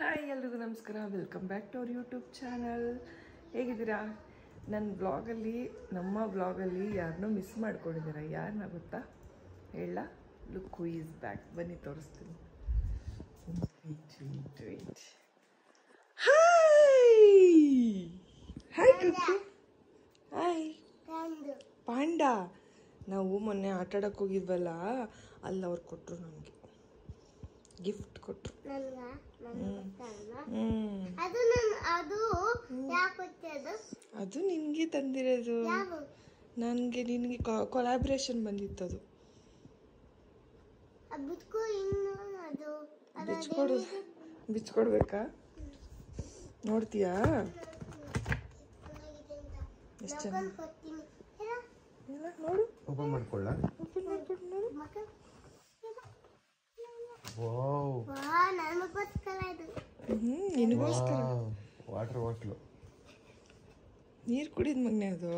Hi ಎಲ್ರಿಗೂ ನಮಸ್ಕಾರ welcome back to our YouTube channel ಹೇಗಿದ್ದೀರಾ ನನ್ನ ಬ್ಲಾಗಲ್ಲಿ ನಮ್ಮ ಬ್ಲಾಗಲ್ಲಿ ಯಾರನ್ನೋ ಮಿಸ್ ಮಾಡ್ಕೊಂಡಿದ್ದೀರಾ ಯಾರನ್ನ ಗೊತ್ತಾ ಹೇಳ ಲುಕ್ ಹೂ ಈಸ್ ಬ್ಯಾಕ್ ಬನ್ನಿ ತೋರಿಸ್ತೀನಿ ಹಾಯ್ ಹಾಯ್ ಕುಕ್ಕು ಹಾಯ್ ಪಾಂಡ ನಾವು ಮೊನ್ನೆ ಆಟ ಆಡಕ್ಕೆ ಹೋಗಿದ್ವಲ್ಲ ಅಲ್ಲಿ ಅವ್ರು ಕೊಟ್ಟರು ನನಗೆ ಗಿಫ್ಟ್ ಕೊಟ್ಟರು ಹ್ಮ್ ಅದು ನನ್ ಅದು ಯಾಕೆ ಗೊತ್ತದು ಅದು ನಿನಗೆ ತಂದಿರೋದು ಯಾವ ನನಗೆ ನಿನಗೆ ಕೊಲಾಬ್ರೇಷನ್ ಬಂದಿತ್ತು ಅದು ಬಿಟ್ಕೋ ಇನ್ನು ಅದು ಅದು ಬಿಚ್ಕೊಡು ಬಿಚ್ಕೊಡ್ಬೇಕಾ ನೋಡ್ತೀಯಾ ಎಷ್ಟು ಚೆನ್ನಾಗಿ ಕೊಡ್ತೀನಿ ಹೇಳ, ಇಲ್ಲ ನೋಡು ಓಪನ್ ಮಾಡ್ಕೊಳ್ಳ ಓಪನ್ ಮಾಡ್ಬಿಟ್ಟು ನೋಡು ಮಗ ವಾವ್ ವಾ ನಮಗೋಸ್ಕರ ಇದು ಹ್ಞೂ ನಿನಗೋಸ್ಕರ ವಾಟರ್ ಬಾಟ್ಲು ನೀರು ಕುಡಿದ ಮಗನೆ ಅದು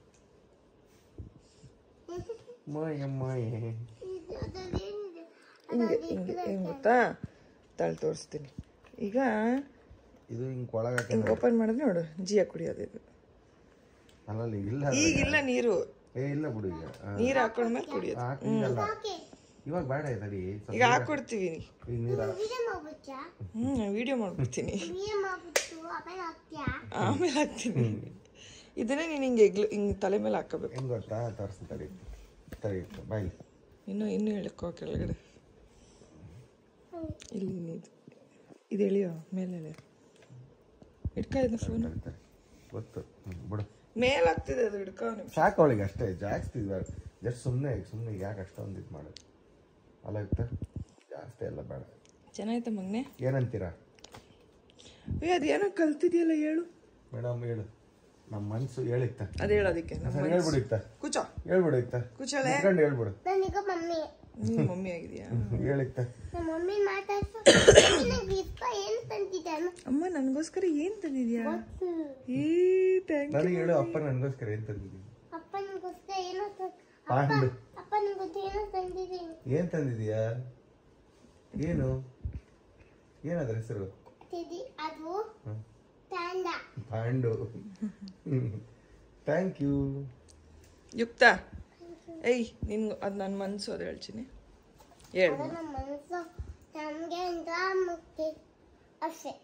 ಮಾಯ ಮಾಯ ಇದು ಅದ್ರಲ್ಲೇನಿದೆ ಹಿಂಗೆ ಹಿಂಗೆ ಹೆಂಗೆ ಗೊತ್ತಾ ತಾಳು ತೋರಿಸ್ತೀನಿ ಈಗ ಇದು ಹಿಂಗ್ ಒಳಗೆ ಹಿಂಗೆ ಓಪನ್ ಮಾಡಿದ್ರೆ ನೋಡು ಜಿಯ ಕುಡಿಯೋದು ಇದು ಅಲ್ಲಲ್ಲಿ ಇಲ್ಲ ಈಗಿಲ್ಲ ನೀರು ಏ ಇಲ್ಲ ಬಿಡು ಈಗ ಆ, ನೀರು ಹಾಕೊಂಡ್ಮೇಲೆ ಕುಡಿಯೋದು ಹಾಕಿಲ್ಲ ಓಕೆ ಇವಾಗ ಬೇಡ ಇದರಿ ಈಗ ಹಾಕ್ಕೊಡ್ತೀವಿ ಈಗ ನೀರ ವಿಡಿಯೋ ಮಾಡ್ಬಿಟ್ಯಾ ಹ್ಞೂ ವಿಡಿಯೋ ಮಾಡ್ಬಿಡ್ತೀನಿ ವಿಡಿಯೋ ಮಾಡ್ಬಿಟ್ಟು ಆಮೇಲೆ ಹಾಕ್ತ್ಯಾ ಆಮೇಲೆ ಹಾಕ್ತೀನಿ ಇದನ್ನೇ ನೀನು ಹಿಂಗೆ ಎಗ್ಲು ಹಿಂಗೆ ತಲೆ ಮೇಲೆ ಹಾಕೋಬೇಕು ಹೆಂಗ್ ಗೊತ್ತಾ ತೋರಿಸ್ತೀನಿ ತಡಿ ತಡಿ ಬಾಯ್ ಇನ್ನೂ ಇನ್ನೂ ಎಳ್ಕೋ ಕೆಳಗಡೆ ಇಲ್ಲಿ ಇಲ್ಲಿ ಇದು ಇದು ಎಳಿಯೋ ಮೇಲೆ ಎಳೆ. ಹಿಡ್ಕ ಇದನ್ನ ಫೋನು ತಡಿ ಗೊತ್ತು ಹ್ಮ್, ಬಿಡು ಮೇಲೆ ಆಗ್ತಿದೆ ಅದು ಹಿಡ್ಕೋ ನೀವು ಸಾಕು ಅವಳಿಗೆ ಅಷ್ಟೇ ಜಾಸ್ತಿ ಜಸ್ಟ್ ಸುಮ್ಮನೆ ಸುಮ್ಮನೆ ಯಾಕೆ ಅಷ್ಟೊಂದು ಇದು ಮಾಡೋದು ಅಲ್ಲ ಇತ್ತ ಜಾಸ್ತಿ ಎಲ್ಲ ಬೇಡ ಚೆನ್ನಾಯ್ತಾ ಮಗನೆ ಏನಂತೀರಾ ಏ ಅದೇನೋ ಕಲ್ತಿದ್ಯಲ್ಲ ಹೇಳು ಮೇಡಮ್ ಹೇಳು ನಮ್ಮ ಮನ್ಸು ಹೇಳಿತ್ತ ಅದು ಹೇಳೋದಕ್ಕೆ ನಮ್ಮ ಸರಿ ಹೇಳ್ಬಿಡು ಇತ್ತ ಕೂಚೋ ಹೇಳ್ಬಿಡು ಇತ್ತ ಕೂಚೋಳೆ ನಿಂತ್ಕೊಂಡು ಹೇಳ್ಬಿಡು ನನಗ ಮಮ್ಮಿ ನೀನು ಮಮ್ಮಿ ಆಗಿದೆಯಾ ಹೇಳಿತ್ತ ನಮ್ಮ ಮಮ್ಮಿ ಮಾತಾಡ್ಸು ನನಗೆ ಇಷ್ಟ ಏನು ತಂದಿದ್ದಾನು ಅಮ್ಮ ನನಗೋಸ್ಕರ ಏನು ತಂದಿದ್ಯಾ ಏ ಥ್ಯಾಂಕ್ ನನಗೆ ಹೇಳು ಅಪ್ಪ ನನಗೋಸ್ಕರ ಏನ್ ತಂದಿದ್ದೀನಿ ಅಪ್ಪನಿಗೋಸ್ಕರ ಏನೋ ತ- ಪಾಂಡು ಅಪ್ಪನಿಗೋಸ್ಕರ ಏನೋ ತಂದಿದ್ದೀನಿ ಏನ್ ತಂದಿದೀಯಾ ಏನು ಏನಾದ್ರ ಹೆಸರು ತಿದಿ ಅದು ಹ್ಮ್. ತಾಂಡ ಪಾಂಡು ಥ್ಯಾಂಕ್ ಯು ಯುಕ್ತ ಏಯ್ ನಿನ್ ಅದು ನನ್ನ ಮನಸ್ಸು ಅದು ಹೇಳ್ತೀನಿ ಹೇಳು ಅದು ನಮ್ಮ ಮನಸ್ಸು ನಮಗೆ ಅಂತ ಮುಖ್ಯ ಅಷ್ಟೇ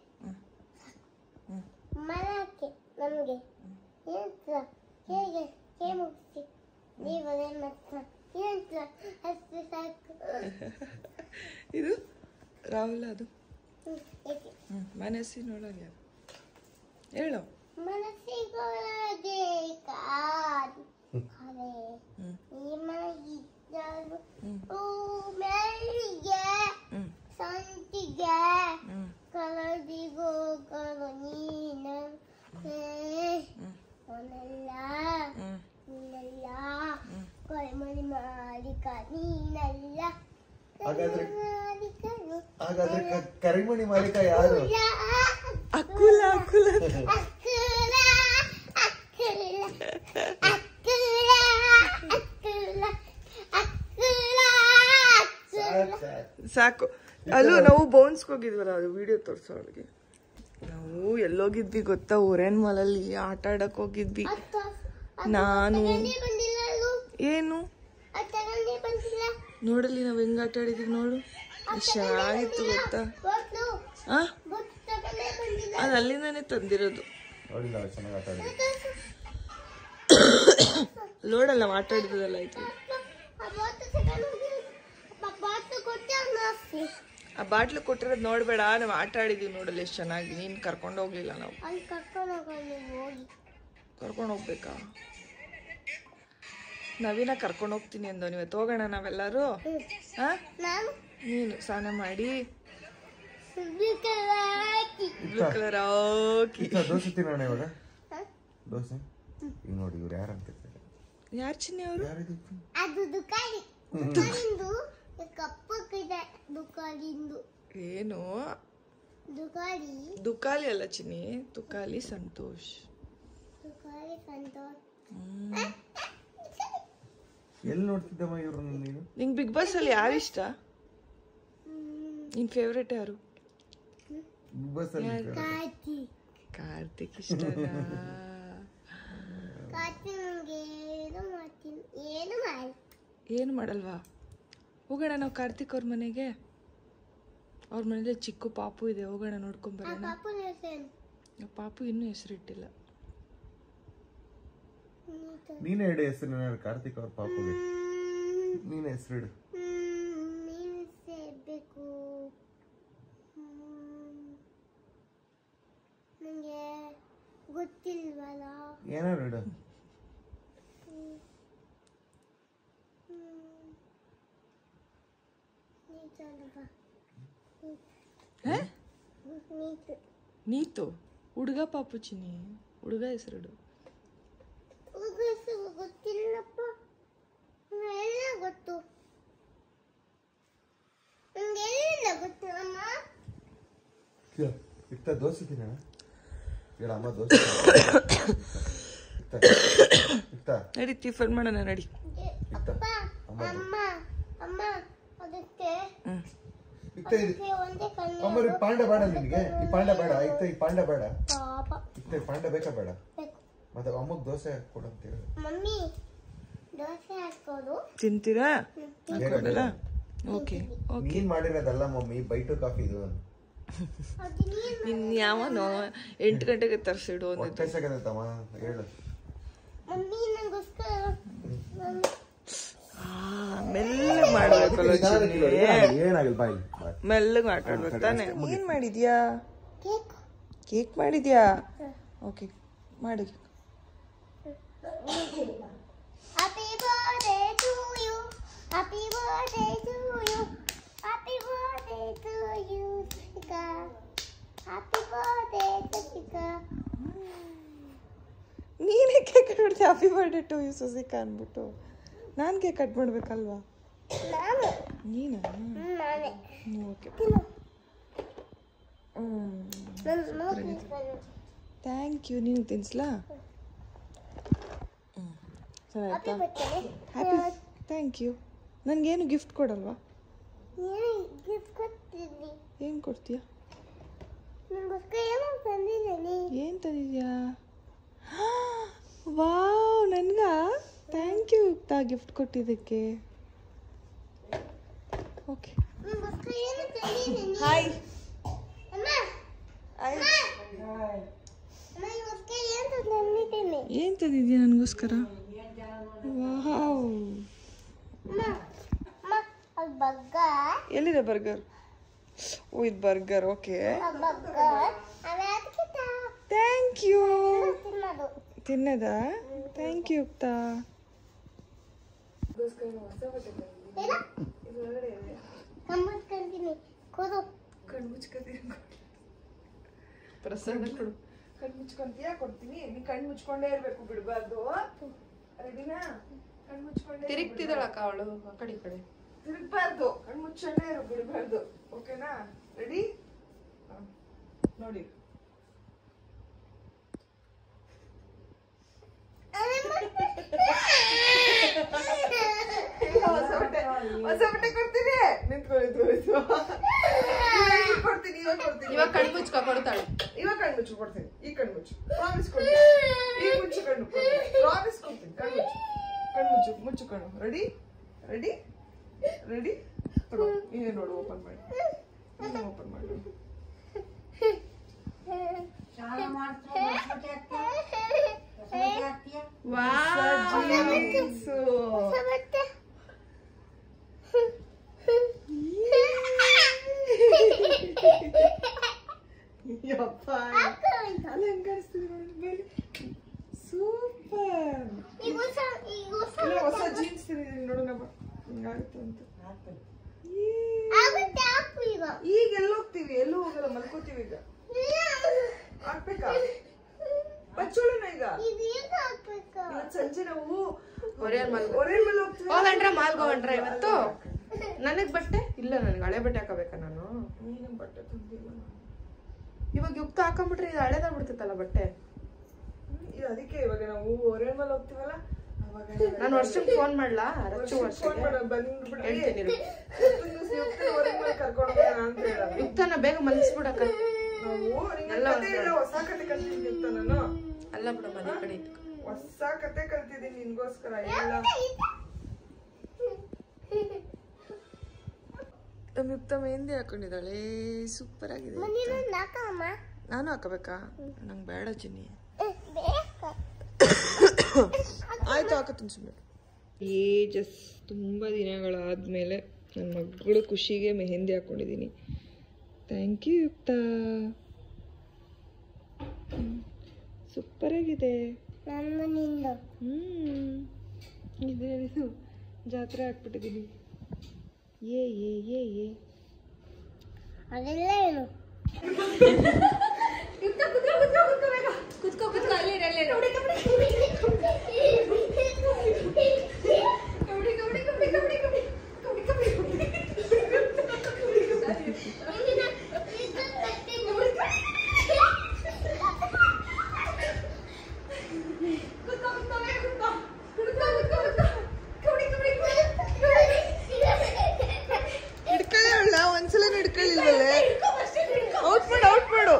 ಮರಕ್ಕೆ ನಮಗೆ ಏನ್ಸ ಹೇಗೆ ಹೇಗೆ ಮುಗಿಸಿ ನೀವೇ ಮತ್ತೆ ಏನ್ಸ ಅಷ್ಟು ಸಾಕು ಇದು ರಾಹುಲ್ ಅದು ಹ್ಮ್, ಏಕೆ? ಹ್ಞೂ ಮನಸ್ಸಿ ನೋಡೋದು ಯಾರು ಹೇಳು ಮನಸ್ಸಿಗೊಳಗೆ ಕಾದು ಕರೆ ಹ್ಮ್. ನಿಮಗಿದ್ದರು ಹ್ಮ್. ಹೂ ಮೆಲ್ಲಿಗೆ ಹ್ಞೂ ಸಂತಿಗೆ ಹ್ಞೂ ಕಳೆದಿಗೋಗಲು ನೀನು ಅವನೆಲ್ಲ ಹ್ಞೂ ನೀನಲ್ಲ ಕೊಯ್ಮಣಿ ಮಾಲೀಕ ನೀನಲ್ಲ ಹಾಗಾದ್ರೆ ಮಾಲೀಕನು ಹಾಗಾದ್ರೆ ಕ- ಕರಿಮಣಿ ಮಾಲೀಕ ಯಾರು ಅಕುಲ ಅಕುಲ ಅಕ್ಕುಲ ಅಕ್ಕುಲ ಅಕ್ಕುಲ ಅಕ್ಕುಲ ಅಕ್ಕುಲ ಸಾಕ್ ಸಾಕ್. ಸಾಕು ಅಲ್ಲೂ ನಾವು ಬೌನ್ಸ್ಗೆ ಹೋಗಿದ್ವಲ್ಲ ಅದು ವಿಡಿಯೋ ತೋರಿಸೋ ಅವಳಿಗೆ ನಾವು ಎಲ್ಲೋಗಿದ್ವಿ ಗೊತ್ತಾ ಓರೇನ್ ಮಾಲಲ್ಲಿ ಆಟ ಆಡಕ್ ಹೋಗಿದ್ವಿ ಅತ್ತ ನಾನು ತಗೊಂಡೇ ಬಂದಿಲ್ಲ ಅಲ್ಲೂ ಏನು ಅದು ತಗೊಂಡೇ ಬಂದಿಲ್ಲ ನೋಡಲಿ ನಾವು ಹೆಂಗ್ ಆಟ ಆಡಿದ್ವಿ ನೋಡು ಎಷ್ಟು ಚೆನ್ನಾಗಿತ್ತು ಗೊತ್ತಾ ಗೊತ್ತು ಆ ಗೊತ್ತು ತಗೊಂಡೇ ಬಂದಿಲ್ಲ ಅದು ಅಲ್ಲಿಂದಾನೆ ತಂದಿರೋದು ನೋಡಿಲ್ಲ ಅವ್ಳು ಚೆನ್ನಾಗಿ ಆಟ ಆಡಿದ್ರು. ಲೋಡಲ್ಲ ಆಟ ಆಡಿದ್ದಲ್ಲ ಆಯ್ತು ಆ ಬಾತು ತಗೊಂಡು ಹೋಗಿ ಆ ಬಾತು ಕೊಟ್ಟೆ ಅವ್ನು ಹಾಕ್ಸಿ ಆ ಬಾಟ್ಲು ಕೊಟ್ಟಿರೋದು ನೋಡ್ಬೇಡ ನಾವು ಆಟ ಆಡಿದೀವಿ ನೋಡಲ್ಲ ಎಷ್ಟು ಚೆನ್ನಾಗಿ ನೀನು ಕರ್ಕೊಂಡು ಹೋಗ್ಲಿಲ್ಲ ನಾವು ಅಲ್ಲಿ ಕರ್ಕೊಂಡು ಹೋಗೋಣ ನೀವು ಹೋಗಿ ಕರ್ಕೊಂಡು ಹೋಗ್ಬೇಕಾ ನವೀನ ಕರ್ಕೊಂಡು ಹೋಗ್ತೀನಿ ಅಂದೋ ಇವತ್ತು ಹೋಗೋಣ ನಾವೆಲ್ಲರೂ ಹಾ ನಾನು ನೀನು ಸ್ನಾನ ಮಾಡಿ ಬಿಕಲಾಕಿ ಬ್ಲೂ ಕಲರ್ ಹಾಕಿ ಇತ್ತ ದೋಸೆ ತಿನ್ನೋಣ ಇವಾಗ ದೋಸೆ ಈಗ ನೋಡಿ ಇವ್ರು ಯಾರು ಅಂತ ಯಾರು ಚಿನ್ನಿ ಅವರು ಯಾರಿದು ಅದು ದುಕಾನಿ ದುಕಾನಿಂದು ಕಪ್ಪಕ್ಕಿದೆ ದುಕಾನಿಂದು ಏನು ದುಕಾನಿ ದುಕಾಲಿ ಅಲ್ಲ ಚಿನ್ನಿ ತುಕಾಲಿ ಸಂತೋಷ್ ದುಕಾನಿ ಸಂತೋಷ್ ಹ್ಮ್. ಎಲ್ಲಿ ನೋಡ್ತಿದ್ದಮ್ಮ ಇವ್ರನ್ನ ನೀನು ನಿಂಗೆ ಬಿಗ್ ಬಾಸ್ ಅಲ್ಲಿ ಯಾರು ಇಷ್ಟ ಹ್ಮ್ ನಿನ್ ಫೇವ್ರೇಟ್ ಯಾರು ಬಿಗ್ ಬಾಸ್ ಅಲ್ಲಿ ಕಾಚಿ ಕಾರ್ತಿಕ್ ಇಷ್ಟನಾ ಕಾಚಿ ನಂಗೆ ಏನು ಮಾಡ್ತೀನಿ ಏನು ಮಾಡಿ ಏನು ಮಾಡಲ್ವಾ ಹೋಗೋಣ ನಾವು ಕಾರ್ತಿಕ್ ಅವ್ರ ಮನೆಗೆ ಅವ್ರ ಮನೇಲಿ ಚಿಕ್ಕ ಪಾಪು ಇದೆ ಹೋಗೋಣ ಆ ನೋಡ್ಕೊಂಬರೋಣ ಪಾಪನ ಹೆಸರು ಆ ಪಾಪು ಇನ್ನೂ ಹೆಸರಿಟ್ಟಿಲ್ಲ ನೀನೇ ಇಡು ಹೆಸರು ಕಾರ್ತಿಕ್ ಅವ್ರ ಪಾಪುಗೆ ನೀನೇ ಹೆಸರಿಡು ನೀನು ಸೇರ್ಬೇಕು ನನಗೆ ಗೊತ್ತಿಲ್ವಲ್ಲ ಏನಾರು ಇಡು ನೀತಲ್ವಾ ಹೇ? ನೀತು ನೀತು ಹುಡುಗ ಪಾಪು ಚಿನ್ನಿ ಹುಡುಗ ಹೆಸರಿಡು ಉಗುಸು ಗೊತ್ತಿಲ್ಲಪ್ಪ ಎಲ್ಲ ಗೊತ್ತು ನಂಗೆ ಎಲ್ಲ ಗೊತ್ತು ಅಮ್ಮ ಇತ್ತ ದೋಸೆ ತಿನ್ನೋಣ ಹೇಳ ಅಮ್ಮ ದೋಸೆ ಇತ್ತ ಇತ್ತ ನಡಿ ಟಿಫನ್ ಮಾಡೋಣ ನಡಿ ಇತ್ತ ಅಪ್ಪ ಅಮ್ಮ ಅಮ್ಮ ಅಮ್ಮ ಅದಕ್ಕೆ ಹ್ಮ್ ಇತ್ತ ಇದು ಅದಕ್ಕೆ ಒಂದೇ ಕಣ್ಣು ಅಮ್ಮ ಈ ಪಾಂಡ ಬೇಡ ನಿನಗೆ ಈ ಪಾಂಡ ಬೇಡ ಇತ್ತ ಈ ಪಾಂಡ ಬೇಡ ಪಾಪ ಇತ್ತ ಈ ಪಾಂಡ ಬೇಕಾ ಬೇಡ ಬೇಕು ಮತ್ತೆ ಅಮ್ಮಗ್ ದೋಸೆ ಕೊಡು ಅಂತ ಹೇಳಿ ಮಮ್ಮಿ ದೋಸೆ ಹಾಕೋದು ತಿಂತೀರಾ ಬೇಗ ಹಾಕೊಡಲ್ಲ ಬೇಗ. ಓಕೆ ಓಕೆ ನೀನ್ ಮಾಡಿರೋದಲ್ಲ ಮಮ್ಮಿ ಬೈಟು ಕಾಫಿ ಇದು ಅದು ನೀನು ನಿನ್ ಯಾವನೋ ಎಂಟು ಗಂಟೆಗೆ ತರಿಸಿಡು ಹೊಟ್ಟೆ ಅಂದಿದ್ದು ಸಾಕತ್ತಮ್ಮ ಹೇಳು ಮಮ್ಮಿ ನಂಗೋಸ್ಕರ ಮಮ್ಮಿ ಆ, ಮೆಲ್ಲಗೆ ಮಾಡ್ಬೇಕಲ್ಲ ಚಿನ್ನಿ. ಏನಾಗಿಲ್ಲ ಬಾಯ್ ಬಾಯ್ ಮೆಲ್ಲಗೆ ಮಾತಾಡ್ಬೇಕು ತಾನೆ ಏನ್ ಮಾಡಿದ್ಯಾ ಕೇಕ್ ಕೇಕ್ ಮಾಡಿದ್ಯಾ ಓಕೆ ಮಾಡಿ Happy birthday to you. Happy birthday to you. Happy birthday to you, Jessica. Happy birthday, Jessica. ನೀನೇ ಕೇಕ್ ಕಟ್ ಮಾಡ್ತೀಯ happy birthday to you Jessica ಅಂದ್ಬಿಟ್ಟು ನಾನು ಕೇಕ್ ಕಟ್ ಮಾಡ್ಬೇಕಲ್ವಾ ನಾನು ನೀನಾ ಹ್ಮ್, ನಾನೇ ಓಕೆ ತಿನ್ನು ಹ್ಞೂ ನನ್ನ ಮೂಗು ಇಟ್ಕೊಂಡು. ಥ್ಯಾಂಕ್ ಯು ನೀನು ತಿನ್ಸ್ಲಾ ಹ್ಞೂ ಸರಿ Happy ಆಯ್ತಾ birthday. ಹ್ಯಾಪಿ ಥ್ಯಾಂಕ್ ಯು ನನಗೇನು ಗಿಫ್ಟ್ ಕೊಡಲ್ವಾ ಏನು gift ಕೊಡ್ತಿದ್ದಿ? ಏನು ಕೊಡ್ತೀಯಾ ನಂಗೋಸ್ಕರ ಏನೋ ತಂದಿದ್ದೀನಿ ಏನು ತಂದಿದ್ಯಾ ವಾವ್ ನನ್ಗ ಥ್ಯಾಂಕ್ ಯು ಯುಕ್ತ ಗಿಫ್ಟ್ ಕೊಟ್ಟಿದ್ದಕ್ಕೆ ಓಕೆ ನಂಗೋಸ್ಕರ ಏನೋ ತಂದಿದ್ದೀನಿ ಹಾಯ್ ಅಮ್ಮ ಹಾಯ್ ನಂಗೋಸ್ಕರ ಏನೋ ತಂದಿದ್ದೀನಿ ಏನು ತಂದಿದ್ಯಾ ನನಗೋಸ್ಕರ ವಾವ್ ಅಮ್ಮ ಅಮ್ಮ ಅದು ಬಗ್ಗ ಎಲ್ಲಿದೆ ಬರ್ಗರ್ ಓ ಇದು ಬರ್ಗರ್ ಓಕೆ ಆ ಬಗ್ಗ ಅವ ಅದಕ್ಕೆ ಥ್ಯಾಂಕ್ ಯು ತಿನ್ನೋದು ತಿನ್ನದ ಥ್ಯಾಂಕ್ ಯು ಯುಕ್ತ ಕಂಬತ್ಕೊಂತೀನಿ ಕೂದು ಕಣ್ಣು ಮುಚ್ಕೊತೀನಿ ಪ್ರಸನ್ನ ಕೊಡು ಕಣ್ಣು ಮುಚ್ಕೊಂತೀಯಾ ಕೊಡ್ತೀನಿ ನೀ ಕಣ್ಣು ಮುಚ್ಕೊಂಡೇ ಇರ್ಬೇಕು ಬಿಡಬಾರ್ದು ರೆಡಿನಾ ಕಣ್ಣು ಮುಚ್ಕೊಂಡೇ ತಿರುಗ್ತಿದ್ದಾಳಕ್ಕ ಅವಳು ಆ ಕಡೆ ಈ ಕಡೆ ತಿರುಗಬಾರ್ದು ಕಣ್ಣು ಮುಚ್ಚಂಡೇ ಇರು ಬಿಡಬಾರ್ದು ಓಕೆನಾ ರೆಡಿ ನೋಡಿ ಹೊಸ ಬಟ್ಟೆ ಹೊಸ ಬಟ್ಟೆ ಕೊಡ್ತೀನಿ ನಿಂತ್ಕೊಳ್ಳಿ ನಿಂತ್ಕೊಳ್ಳಿ ಕೊಡ್ತೀನಿ ಇವಾಗ ಕೊಡ್ತೀನಿ ಇವಾಗ ಕಣ್ ಮುಚ್ಕ ಕೊಡ್ತಾಳೆ ಇವಾಗ ಕಣ್ಣು ಮುಚ್ಚು ಕೊಡ್ತೀನಿ ಈ ಕಣ್ಣು ಮುಚ್ಚು ಪ್ರಾಮಿಸ್ ಕೊಡ್ತೀನಿ ಈ ಮುಚ್ಚು ಕಣ್ಣು ಪ್ರಾಮಿಸ್ ಕೊಡ್ತೀನಿ ಕಣ್ಣು ಮುಚ್ಚು ಕಣ್ಣು ಮುಚ್ಚು ಮುಚ್ಚು ಕಣ್ಣು ರೆಡಿ ರೆಡಿ ರೆಡಿ ತಗೋ ನೀನೇ ನೋಡು ಓಪನ್ ಮಾಡಿ ನೀನೇ ಓಪನ್ ಮಾಡಿ ಜೀನ್ಸು ಮತ್ತೆ ಯಪ್ಪ ಅಲ್ಲಿ ಹೆಂಗ್ ಕಾಣಿಸ್ತಿದೆ ನೋಡಿ ಮೇಲೆ ಸೂಪರ್ ಈಗ ಹೊಸ ಈಗ ಹೊಸ ಇಲ್ಲ ಹೊಸ ಜೀನ್ಸ್ ತಂದಿದ್ದೀನಿ ನೋಡೋಣ ಬಾ ಹಿಂಗಾಗುತ್ತೆ ಅಂತ ಈ ಆಗುತ್ತೆ ಹಾಕು ಈಗ ಈಗ ಎಲ್ಲಿ ಹೋಗ್ತೀವಿ ಎಲ್ಲೂ ಹೋಗಲ್ಲ ಮಲ್ಕೋತೀವಿ ಈಗ ಹಾಕ್ಬೇಕಾ ಬಚ್ಚೋಳನ ಈಗ ಇದು ಈಗ ಹಾಕ್ಬೇಕು ಇವತ್ತು ಸಂಜೆ ನಾವು ಒರೆಯರ್ ಮಲ್ಗೋ ಒರೇನ್ ಮೇಲೆ ಹೋಗ್ತೀವಿ ಹೋಗಂಡ್ರ ಮಾಲ್ಗೋಗಂಡ್ರ ಇವತ್ತು ನನಗ್ ಬಟ್ಟೆ ಇಲ್ಲ ನನಗೆ ಹಳೆ ಬಟ್ಟೆ ಹಾಕಬೇಕಾ ನಾನು ನೀನು ಬಟ್ಟೆ ತಂದಿಲ್ಲ ನಾನು. ಇವಾಗ ಯುಕ್ತ ಹಾಕೊಂಡ್ಬಿಟ್ರೆ ಇದು ಹಳೇದಾಗ್ಬಿಡ್ತೈತಲ್ಲ ಬಟ್ಟೆ ಹ್ಮ್, ಇದು ಅದಕ್ಕೆ ಇವಾಗ ನಾವು ಒರೇನ್ ಮೇಲೆ ಹೋಗ್ತೀವಲ್ಲ ಅವಾಗ ನಾನು ವರ್ಷಕ್ಕೆ ಫೋನ್ ಮಾಡ್ಲಾ ರಚ್ಚು ಫೋನ್ ವರ್ಷಕ್ಕೆ ಮಾಡ ಬಂದ್ಬಿಟ್ರೆ ಹೇಳ್ತೀನಿ ಇರು. ಒರೇನ್ ಮೇಲೆ ಕರ್ಕೊಂಡು ಹೋಗೋಣ ಅಂತ ಹೇಳೋದು ಯುಕ್ತನ ಬೇಗ ಮಲಗಿಸ್ಬಿಡಕ್ಕ ನಾವು ಎಲ್ಲ ಕತೆ ಹೇಳೋ ಹೊಸ ಕತೆ ಕಲ್ತಿದ್ದೀನಿ ಅಂತ ನಾನು ಅಲ್ಲ ಬಿಡಮ್ಮ ಅದೇ ಕಡೆ ಇಟ್ಕೊ ಹೊಸ ಕತೆ ಕಲ್ತಿದ್ದೀನಿ ನಿನ್ಗೋಸ್ಕರ ಎಲ್ಲ ತಮಿಪ್ತ ಮೆಹಂದಿ ಹಾಕೊಂಡಿದ್ದಾಳೆ ಸೂಪರ್ ಆಗಿದೆ ನೀನು ನಾಕಮ್ಮ ನಾನು ಹಾಕಬೇಕಾ ನಂಗೆ ಬೇಡ ಚಿನ್ನಿ ಬೇಕಾ ಆಯ್ತು ಹಾಕತ್ತೀನಿ ಸುಮ್ಮನೆ ಏಜಸ್ ತುಂಬ ದಿನಗಳಾದಮೇಲೆ ನನ್ನ ಮಗಳು ಖುಷಿಗೆ ಮೆಹಂದಿ ಹಾಕ್ಕೊಂಡಿದ್ದೀನಿ ಥ್ಯಾಂಕ್ ಯು ಯುಕ್ತ ಸೂಪರಾಗಿದೆ ನಮ್ಮ ನಿಂದು ಹ್ಞೂ ಇದೇನಿದು ಜಾತ್ರೆ ಹಾಕ್ಬಿಟ್ಟಿದ್ದೀನಿ ಏ ಏ ಏ ಏ ಅದೆಲ್ಲ ಏನು ಹಿಡ್ಕೊಳ್ಳ ಒಂದ್ಸಲ ಹಿಡ್ಕೊಳ್ಳಿಲ್ವಲ್ಲೇ ಔಟ್ ಮಾಡು ಔಟ್ ಮಾಡು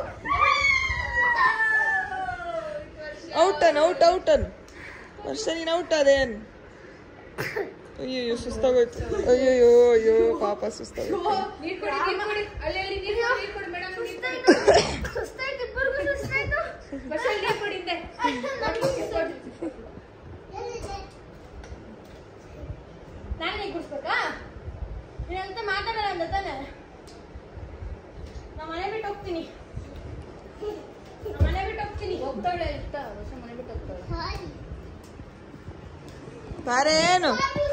ಔಟ್ ಅನ್ ಔಟ್ ಔಟ್ ಅನ್ ವರ್ಷ ನೀನು ಔಟ್ ಅದೇನ್ ಅಯ್ಯಯ್ಯೋ ಸುಸ್ತಾಗೋಯ್ತು ಅಯ್ಯಯ್ಯೋ ಅಯ್ಯೋ ಪಾಪ ಸುಸ್ತಾಗೋಯ್ತು ಸುಸ್ತಾಯ್ತು ಇಬ್ಬರಿಗೂ ಸುಸ್ತಾಯ್ತು ನಾನು ಹೇಗೆ ಗುಡಿಸ್ಬೇಕಾ ನೀನಂತ ಮಾತಾಡಲ್ಲ ಅಂದ ತಾನೆ ನಾ ಮನೆ ಬಿಟ್ಟು ಹೋಗ್ತೀನಿ ನಾ ಮನೆ ಬಿಟ್ಟು ಹೋಗ್ತೀನಿ ಹೋಗ್ತಾಳೆ ಇರ್ತ ವರ್ಷ ಮನೆ ಬಿಟ್ಟು ಹೋಗ್ತಾಳೆ ಬಾರೆ ಏನು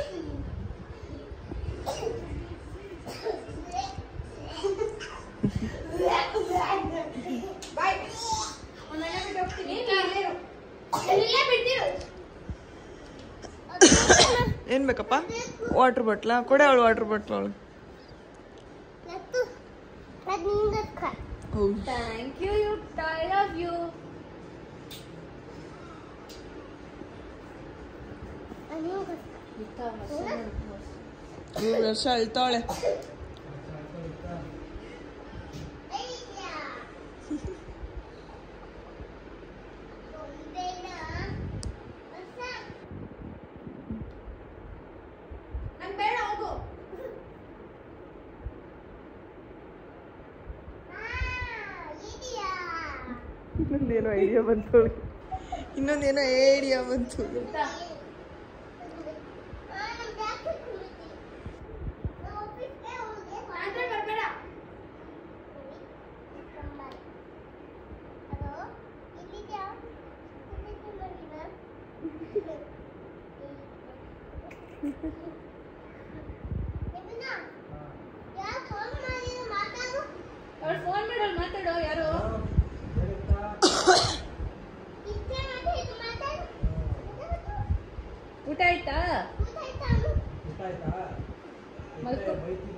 ಬಾಯ್ ಮನೆ ಬಿಟ್ಟು ಹೋಗ್ತೀನಿ ಇಲ್ಲೇ ಬಿಡ್ತೀರು ಏನ್ ಬೇಕಪ್ಪ ವಾಟರ್ ಬಾಟ್ಲ ಕೊಡೆ ಅವಳು ವಾಟರ್ ಬಾಟ್ಲ್ ಅವಳು ನತ್ತು ಅದು ನಿಂದಕ್ಕ ಹೌದು thank you you I love you ಮೂರು ವರ್ಷ ಅಳ್ತಾವಳೆ ನಂಗೆ ಬೇಡ ಹೋಗು ಇನ್ನೊಂದೇನೋ ಐಡಿಯಾ ಬಂತು ಅವಳಿಗೆ ಇನ್ನೊಂದೇನೋ ಐಡಿಯಾ ಬಂತು ಬರಬೇಡ ಅವ್ರು ಫೋನ್ ಮಾಡೋರು ಮಾತಾಡೋ ಯಾರು ಊಟ ಆಯ್ತಾ ಮಲ್ಕೊ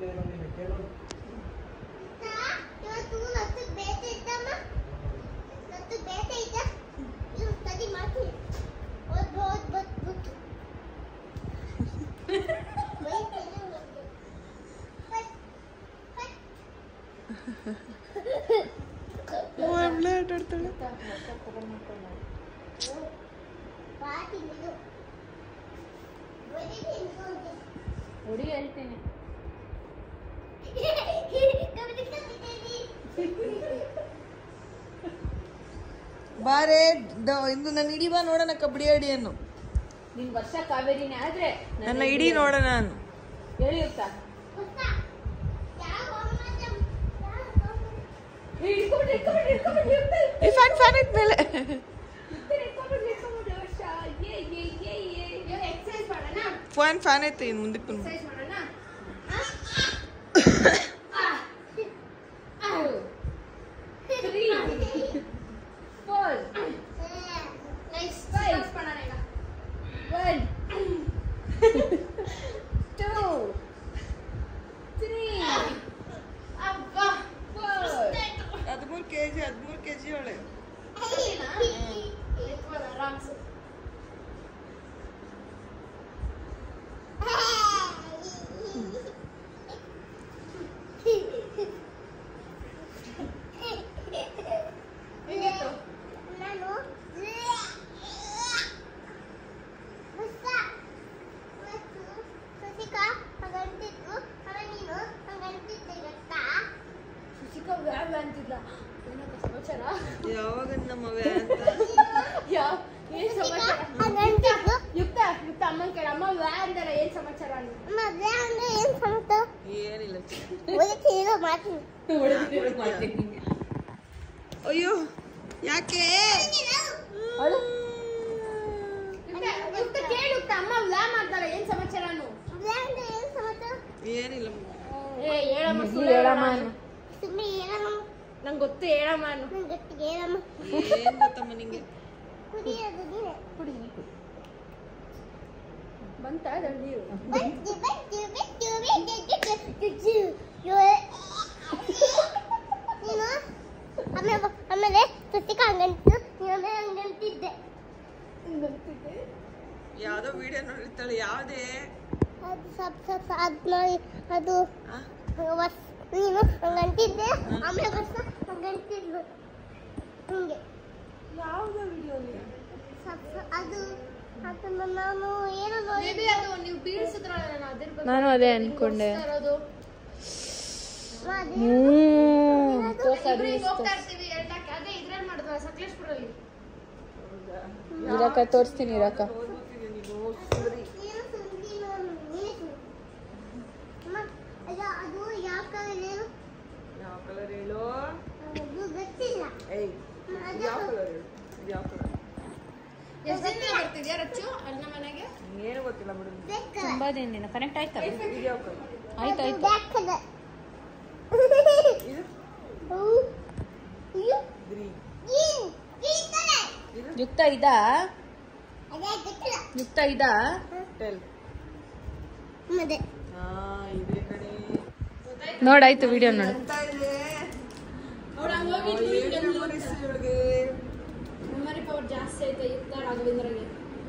ಇವತ್ತು ನತ್ತು ಬೇಟೆ ಇದ್ದಮ್ಮ ನತ್ತು ಬೇಟೆ ಇದ್ದ ಇವ್ರು ಸ್ಟಡಿ ಮಾಡ್ತೀನಿ ಓದ್ ಓದ್ ಬತ್ ಬಿಟ್ಟು ಬೈತೀನಿ ಮತ್ತೆ. ಬಟ್ ಬಟ್ ಅವಳೇ ಆಟ ಆಡ್ತಾಳೆ ಪಾಟಿ ಇದು ಬರೀ ನಿಂತ್ಕೊಂಡೆ. ಹುಡಿ ಹೇಳ್ತೀನಿ ಕವಿತೆ ಕವಿತೆಯಲ್ಲಿ ಬಾರೆ ದ- ಇಂದು ನನ್ನ ಇಡೀ ಬಾ ನೋಡೋಣ ಕಬಡ್ಡಿ ಅಡಿಯನ್ನು ನಿನ್ ವರ್ಷ ಕಾವೇರಿನೇ ಆದ್ರೆ ನನ್ನ ಇಡೀ ನೋಡೋಣ ನಾನು ಹೇಳಿ ಉತ್ತಾ ಗೊತ್ತಾ? ಯಾವ ಅಮ್ಮನ ಯಾವ ಅಮ್ಮನ ಇಟ್ಕೊಂಡ್ಬಿಡಿ ಇಟ್ಕೊಂಡ್ಬಿಡಿ ಇಟ್ಕೊಂಡ್ಬಿಡಿ ಉತ್ತಾ ಈ ಫ್ಯಾನ್ ಫ್ಯಾನ್ ಇದ್ಮೇಲೆ ಇಟ್ಕೊಂಡ್ಬಿಡಿ ಇಟ್ಕೊಂಡ್ಬಿಡಿ ವರ್ಷ ಏ ಏ ಏ ಏ ಇವಾಗ ಎಕ್ಸರ್ಸೈಸ್ ಮಾಡೋಣ ಫ್ಯಾನ್ ಫ್ಯಾನ್ ಐತೆ ಇನ್ನು ಮುಂದಕ್ಕೆ ಬಂದು ಎಕ್ಸರ್ಸೈಸ್ ಮಾಡೋಣ three four nice five one two three ಅಬ್ಬಾ ಫೋರ್ ಹದಿಮೂರು ಕೆ ಜಿ ಹದಿಮೂರು ಕೆ ಜಿ ಅವಳೆ ಆರಾಮ್ಸೆ Hey! ಏನಕ್ಕ ಸಮಾಚಾರ ಯಾವಾಗ ನಮ್ಮವೆ ಅಂತ ಯಾವ ಏನ್ ಸಮಾಚಾರ ಹಂಗಂತಿದ್ದು ಯುಕ್ತ ಯುಕ್ತ ಅಮ್ಮನ್ ಕೇಳ ಅಮ್ಮ ವ್ಯಾ ಅಂದಾರ ಏನ್ ಸಮಾಚಾರ ಅನ್ನು ಮದ್ವೆ ಅಂದ್ರೆ ಏನ್ ಸಮಸ್ಯೆ ಏನಿಲ್ಲ ಓದಕ್ಕೆ ಏನೋ ಮಾಡ್ತೀನಿ ಅಯ್ಯೋ ಯಾಕೆ ಯುಕ್ತ ಕೇಳು ಯುಕ್ತ ಅಮ್ಮ ವ್ಯಾ ಮಾಡ್ತಾರ ಏನ್ ಸಮಾಚಾರ ಅನ್ನು ಮದ್ವೆ ಅಂದ್ರೆ ಏನ್ ಸಮಸ್ಯೆ ಏನಿಲ್ಲ ಏ ಹೇಳಮ್ಮ ಸುಳ್ಳು ಹೇಳಮ್ಮ ಅನ್ನು ಸುಮ್ಮನೆ ಏನಮ್ಮ ನಂಗೆ ಗೊತ್ತು ಹೇಳಮ್ಮ ಅನ್ನು ನಂಗೆ ಗೊತ್ತಿಗೆ ಏನಮ್ಮ ಏನ್ ಗೊತ್ತಮ್ಮ ನಿಂಗೆ ಕುಡಿಯೋದು ನೀನೆ ಕುಡಿ ನೀ ಕುಡಿ ಬಂತ ಅದ್ರಲ್ಲಿ ನೀರು ಬಂತು ಬಂತು ಬಂತು ಬಂತು ನೀನು ಆಮೇಲೆ ಆಮೇಲೆ ಸುತ್ತಿಕ ಹಂಗಂತು ನೀನು ಆಮೇಲೆ ಹಂಗಂತಿದ್ದೆ ಯಾವ್ದೋ ವಿಡಿಯೋ ನೋಡಿರ್ತಾಳೆ ಯಾವ್ದೇ ಅದು ಸ್ವಲ್ಪ ಸ್ವಲ್ಪ ಅದು ನೋಡಿ ಅದು ವಸ್ ನೀನು ಹಂಗಂತಿದ್ದೆ ಆಮೇಲೆ ವರ್ಷ ಹಂಗಂತಿದ್ಲು ಹಿಂಗೆ ಯಾವ್ದೋ ವಿಡಿಯೋಲಿ ಸ್ವಲ್ಪ ಸ್ವಲ್ಪ ಅದು ಅದನ್ನ ನಾನು ಏನೋ ಮೇ ಬಿ ನೋಡಿ ಅದು ನೀವು ಬೀಳ್ಸಿದ್ರಲ್ಲ ನಾನು ಅದ್ರ ಬಗ್ಗೆ ನಾನು ಅದೇ ಅನ್ಕೊಂಡೆ. ಹಿಂಗ್ ಹೋಗ್ತಾ ಇರೋದು. ಅದು ಇಬ್ರು ಹಿಂಗ್ ಹೋಗ್ತಾ ಇರ್ತೀವಿ ಎರಡಕ್ಕೆ ಅದೇ ಇದ್ರಲ್ಲಿ ಮಾಡಿದ್ವ ಸಕಲೇಶ್ಪುರಲ್ಲಿ ಇರಕ್ಕ ತೋರಿಸ್ತೀನಿ ಇರಕ್ಕ ನೀನು ಸುಂದಿ ನಾನು ನೀನು ಸುಂದಿ. ಅಮ್ಮ, ಅದು ಅದು ಯಾವ ಕಲರ್ ಏನು ಯಾವ ಕಲರ್ ಹೇಳು ಅದು ಗೊತ್ತಿಲ್ಲ ಏಯ್ ಅದು ಯಾವ ಕಲರ್ ಹೇಳು ಇದು ಯಾವ ಕಲರ್ ಎಷ್ಟು ದಿನ ಬರ್ತಿದ್ಯಾ ರಚ್ಚು ಅಣ್ಣ ಮನೆಗೆ ಏನು ಗೊತ್ತಿಲ್ಲ ಬಿಡು black colour. ತುಂಬಾ ದಿನ ಕನೆಕ್ಟ್ ಆಯ್ತಾ ಇದು ಯಾವ ಕಲರ್ ಆಯ್ತು ಅದು ಆಯ್ತು black colour. ಇದು ಹೌ. ಇದು ಗ್ರೀನ್ green, green colour. ಯುಕ್ತ ಇದಾ ಅದೇ ಗೊತ್ತಿಲ್ಲ ಯುಕ್ತ ಇದಾ ಟೆಲ್ ಮತ್ತೆ ಹಾ ಇದೆ ಕಣೆ ನೋಡಾಯ್ತು ವಿಡಿಯೋ ನೋಡು ಅಂತ ಇದೆ ಅವ್ಳು ಹಂಗ್ ಹೋಗಿ ಏನು memories ಇವ್ಳಿಗೆ ಮೆಮರಿ ಪವರ್ ಜಾಸ್ತಿ ಐತೆ ಯುಕ್ತ ರಾಘವೇಂದ್ರಗೆ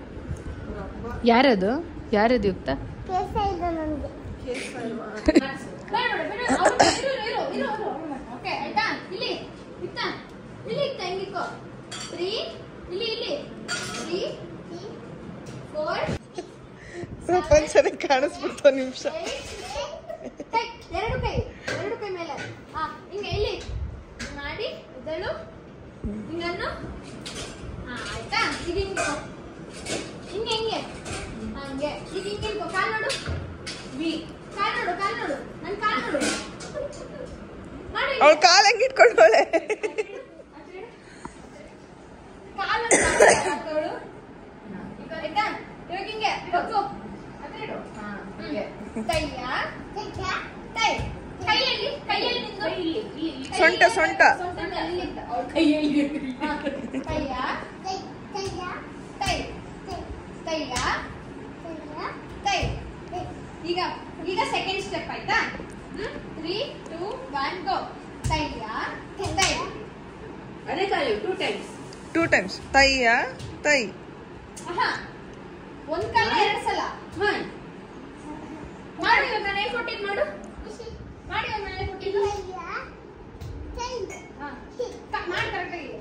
ಯಾರದು ಯಾರದು ಯುಕ್ತ ಕೇಸ ಇದೆ ನನಗೆ ಕೇಸ್ ಅಲ್ವಾ ಬೇಡ ಬೇಡ ಬೇಡ ಅವ್ರು ಇರು ಇರು ಇರು ಇರು ಓಕೆ ಆಯ್ತಾ ಇಲ್ಲಿ ಇತ್ತ ಇಲ್ಲಿ ಇತ್ತ ಹೆಂಗಿಕ್ಕೋ ತ್ರೀ ಇಲ್ಲಿ ಇಲ್ಲಿ ತ್ರೀ ಫೋರ್ ಪ್ರಪಂಚನೇ ಕಾಣಿಸ್ಬಿಡ್ತು ನಿಮಿಷ ಕೈ ಎರಡು ಕೈ ಎರಡು ಕೈ ಮೇಲೆ ಹಾ ಹಿಂಗೆ ಇಲ್ಲಿ ಮಾಡಿ ಇದಳು ಹಿಂಗನ್ನು ಹಾ ಆಯ್ತಾ ಈಗ ಹಿಂಗೆ ಹಿಂಗೆ ಹಿಂಗೆ ಹಾ, ಹಂಗೆ ಈಗ ಹಿಂಗೆ ಹಿಂಗೆ ಕಾಲ್ ನೋಡು ವಿ ಕಾಲ್ ನೋಡು ಕಾಲ್ ನೋಡು ನನ್ನ ಕಾಲ್ ನೋಡು ಮಾಡಿ ಅವಳ ಕಾಲ್ ಹೆಂಗ್ ಇಟ್ಕೊಂಡವಳೆ ಕಾಲ್ ಹಾಕೋಳು ಆಯ್ತಾ ಇವಾಗ ಹಿಂಗೆ ಹೋಗು ಅದೇ ಇಡು ಹಾ ಹಿಂಗೆ ಕೈಯ ಕೈ ಕೈಯಲ್ಲಿ ಕೈಯಲ್ಲಿ ನಿಂದು ಇಲ್ಲಿ ಇಲ್ಲಿ ಸೊಂಟ ಸೊಂಟ ಸೊಂಟ ಅಲ್ಲಿ ಅವ್ಳ ಕೈಯಲ್ಲಿ ಹಾ, ಕೈಯ ಕೈ ಕೈಯ ಕೈ ಈಗ ಈಗ ಸೆಕೆಂಡ್ ಸ್ಟೆಪ್ ಆಯ್ತಾ ತ್ರೀ ಟೂ ಒನ್ ಗೋ ಕೈಯ ಕೈ ಅದೇ ಕಾಲು ಟೂ ಟೈಮ್ಸ್ ಟೂ ಟೈಮ್ಸ್ ತೈಯ ತೈ ಆಹಾ ಒಂದ್ ಕಾಲ ಎರಡ್ ಸಲ ಹಾ ಮಾಡಿ ಇವಾಗ ನಾನು ಹೇಳ್ಕೊಟ್ಟಿದ್ ಮಾಡು ಮಾಡಿ ಇವಾಗ ನಾನು ಹೇಳ್ಕೊಟ್ಟಿದ್ದು ಹಾ ಕ- ಮಾಡಿ ಕರೆಕ್ಟಾಗಿ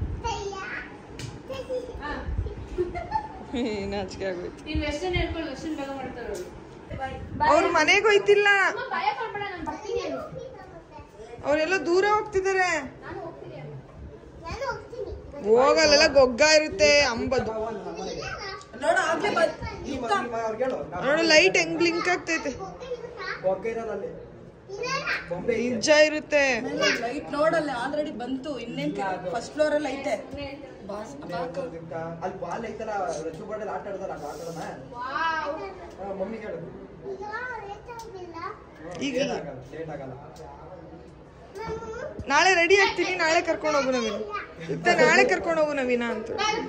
ಹಾ ನಾಚಿಕೆ ಆಗೋಯ್ತು ನೀನ್ ವೆಸ್ಟರ್ನ್ ಹೇಳ್ಕೊಂಡು ವೆಸ್ಟರ್ನ್ ಬೇಗ ಮಾಡ್ತಾರ ಅವ್ರ ಮನೆಗೆ ಹೋಯ್ತಿಲ್ಲ ಅಮ್ಮ ಭಯ ಪಡ್ಬೇಡ ನಾನು ಬರ್ತೀನಿ ಅನ್ನು ಅವರೆಲ್ಲ ದೂರ ಹೋಗ್ತಿದ್ದಾರೆ ನಾನು ಹೋಗ್ತೀನಿ ಅನ್ನು ನಾನು ಹೋಗ್ತೀನಿ ಹೋಗಲ್ಲೆಲ್ಲ ಗೊಗ್ಗ ಇರುತ್ತೆ ಅಂಬದು ನೋಡು ಲೈಟ್ ಹೆಂಗ್ ಬ್ಲಿಂಕ್ ಆಗ್ತೈತೆ ನಿಜ ಇರುತ್ತೆ ಲೈಟ್ ನೋಡಲ್ಲ ಆಲ್ರೆಡಿ ಬಂತು ಇನ್ನೇನ್ ಫಸ್ಟ್ ಫ್ಲೋರ್ ಅಲ್ಲಿ ಐತೆ ಅಲ್ಲಿ ಬಾಲ್ ಐತಲ್ಲ ರಜ್ಜು ಬಾಡಲ್ಲಿ ಆಟ ಆಡ್ದಲ್ಲ ಆಟ ಆಡೋಣ ವಾವ್ ಮಮ್ಮಿ ಕೇಳು ಈಗ ಲೇಟ್ ಆಗಿಲ್ಲ ಈಗ ಏನಾಗಲ್ಲ ಲೇಟ್ ಆಗಲ್ಲ ನಾನು ನಾಳೆ ರೆಡಿ ಆಗ್ತೀನಿ ನಾಳೆ ಕರ್ಕೊಂಡು ಹೋಗು ನವೀನ ಇತ್ತ ನಾಳೆ ಕರ್ಕೊಂಡು ಹೋಗು ನವೀನ ಅಂತ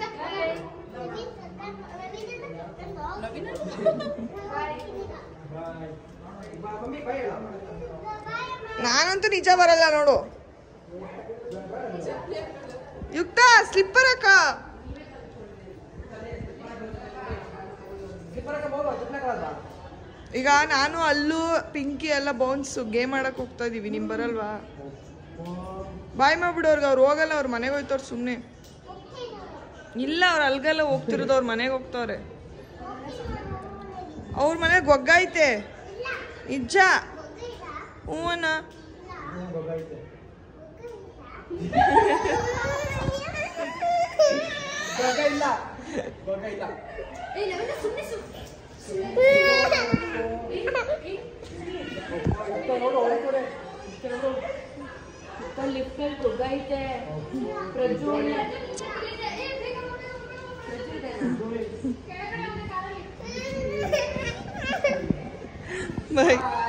ಮಮ್ಮಿ ಬೈ ಹೇಳ ನಾನಂತೂ ನಿಜ ಬರಲ್ಲ ನೋಡು ಯುಕ್ತ ಸ್ಲಿಪ್ಪರ್ ಅಕ್ಕ ಈಗ ನಾನು ಅಲ್ಲೂ ಪಿಂಕಿ ಎಲ್ಲ ಬೌನ್ಸ್ ಗೇಮ್ ಆಡಕ್ ಹೋಗ್ತಾ ಇದೀವಿ ನಿಮ್ ಬರಲ್ವಾ ಬಾಯ್ ಮಾಡ್ಬಿಡು ಅವ್ರಿಗೆ ಅವ್ರು ಹೋಗಲ್ಲ ಅವ್ರ ಮನೆಗೆ ಹೋಯ್ತವ್ರು ಸುಮ್ಮನೆ ಇಲ್ಲ ಅವ್ರು ಅಲ್ಗೆಲ್ಲ ಹೋಗ್ತಿರೋದು ಅವ್ರ ಮನೆಗೆ ಹೋಗ್ತವ್ರೆ ಅವ್ರ ಮನೆಗೆ ಗೊಗ್ಗೈತೆ ನಿಜ ಹೂವನ ಗೊಗ್ಗ ಇಲ್ಲ ಗೊಗ್ಗ ಇಲ್ಲ ಏ ಲೆವೆನ್ ಸುಮ್ಮನೆ ಸುಮ್ಮನೆ ಮತ್ತೆ ನೋಡು ಒಳಗೆ ನೋಡು. ಮತ್ತೆ ನೋಡು. ಲಿಫ್ಟಲ್ಲಿ ಗುಗ್ಗ ಐತೆ ಪ್ರಜ್ವಲ್ ಬಾಯ್